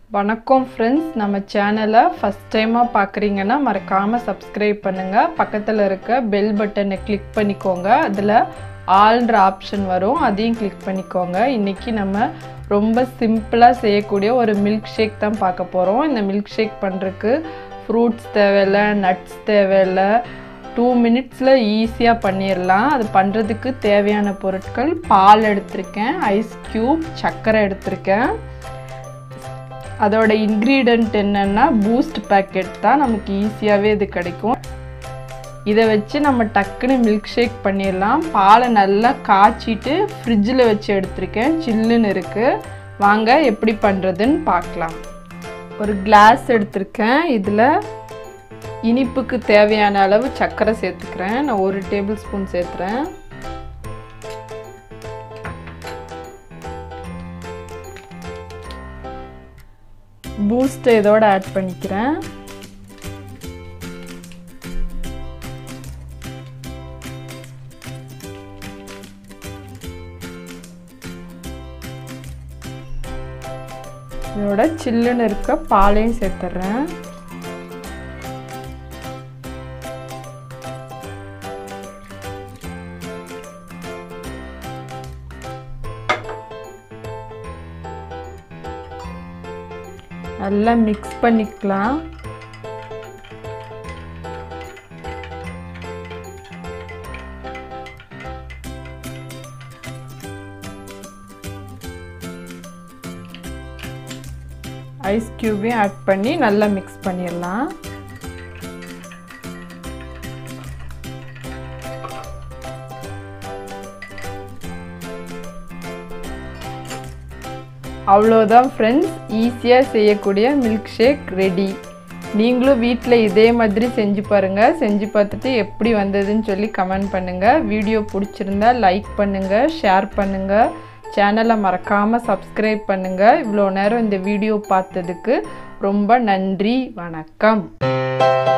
வணக்கம் ஃப்ரெண்ட்ஸ் நம்ம சேனலை ஃபஸ்ட் டைமாக பார்க்குறீங்கன்னா மறக்காமல் சப்ஸ்கிரைப் பண்ணுங்கள் பக்கத்தில் இருக்க பெல் பட்டனை கிளிக் பண்ணிக்கோங்க அதில் ஆல்ன்ற ஆப்ஷன் வரும் அதையும் கிளிக் பண்ணிக்கோங்க இன்றைக்கி நம்ம ரொம்ப சிம்பிளாக செய்யக்கூடிய ஒரு மில்க் ஷேக் தான் பார்க்க போகிறோம் இந்த மில்க் ஷேக் பண்ணுறதுக்கு ஃப்ரூட்ஸ் தேவையில்ல நட்ஸ் தேவையில்ல டூ மினிட்ஸில் ஈஸியாக பண்ணிடலாம் அது பண்ணுறதுக்கு தேவையான பொருட்கள் பால் எடுத்திருக்கேன் ஐஸ் க்யூப் சர்க்கரை எடுத்திருக்கேன் அதோட இன்க்ரீடியன்ட் என்னென்னா பூஸ்ட் பேக்கெட் தான் நமக்கு ஈஸியாகவே இது கிடைக்கும் இதை வச்சு நம்ம டக்குன்னு மில்க் ஷேக் பண்ணிடலாம் பாலை நல்லா காய்ச்சிட்டு ஃப்ரிட்ஜில் வச்சு எடுத்திருக்கேன் சில்லுன்னு இருக்குது வாங்க எப்படி பண்ணுறதுன்னு பார்க்கலாம் ஒரு கிளாஸ் எடுத்திருக்கேன் இதில் இனிப்புக்கு தேவையான அளவு சர்க்கரை சேர்த்துக்கிறேன் நான் ஒரு டேபிள் ஸ்பூன் சேர்த்துறேன் பூஸ்ட்டை இதோட ஆட் பண்ணிக்கிறேன் இதோட சில்லுன்னு இருக்க பாலையும் சேர்த்துட்றேன் நல்லா மிக்ஸ் பண்ணிக்கலாம் ஐஸ் க்யூபையும் ஆட் பண்ணி நல்லா மிக்ஸ் பண்ணிடலாம் அவ்வளோதான் ஃப்ரெண்ட்ஸ் ஈஸியாக செய்யக்கூடிய மில்க் ஷேக் ரெடி நீங்களும் வீட்டில் இதே மாதிரி செஞ்சு பாருங்கள் செஞ்சு பார்த்துட்டு எப்படி வந்ததுன்னு சொல்லி கமெண்ட் பண்ணுங்கள் வீடியோ பிடிச்சிருந்தா லைக் பண்ணுங்கள் ஷேர் பண்ணுங்கள் சேனலை மறக்காமல் சப்ஸ்கிரைப் பண்ணுங்கள் இவ்வளோ நேரம் இந்த வீடியோ பார்த்ததுக்கு ரொம்ப நன்றி வணக்கம்